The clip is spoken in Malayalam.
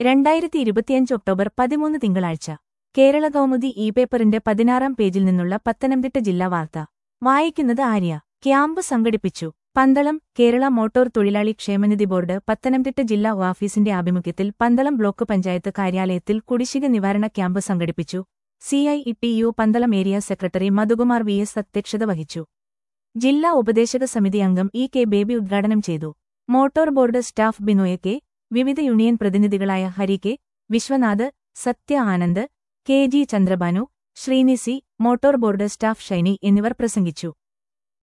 രണ്ടായിരത്തി ഇരുപത്തിയഞ്ച് ഒക്ടോബർ പതിമൂന്ന് തിങ്കളാഴ്ച കേരള കൗമുദി ഇ പേപ്പറിന്റെ പതിനാറാം പേജിൽ നിന്നുള്ള പത്തനംതിട്ട ജില്ലാ വാർത്ത വായിക്കുന്നത് ആര്യ ക്യാമ്പ് സംഘടിപ്പിച്ചു പന്തളം കേരള മോട്ടോർ തൊഴിലാളി ക്ഷേമനിധി ബോർഡ് പത്തനംതിട്ട ജില്ലാ ഓഫീസിന്റെ ആഭിമുഖ്യത്തിൽ പന്തളം ബ്ലോക്ക് പഞ്ചായത്ത് കാര്യാലയത്തിൽ കുടിശ്ശിക നിവാരണ ക്യാമ്പ് സംഘടിപ്പിച്ചു C I T U Pandalam area secretary Madhukumar V S അധ്യക്ഷത വഹിച്ചു ജില്ലാ ഉപദേശക സമിതി അംഗം ഇ കെ ബേബി ഉദ്ഘാടനം ചെയ്തു motor board staff Binoy K വിവിധ യൂണിയൻ പ്രതിനിധികളായ Hari K Viswanath Sathya Anand K G Chandrabanu Sreenisi motor board staff Shiny എന്നിവർ പ്രസംഗിച്ചു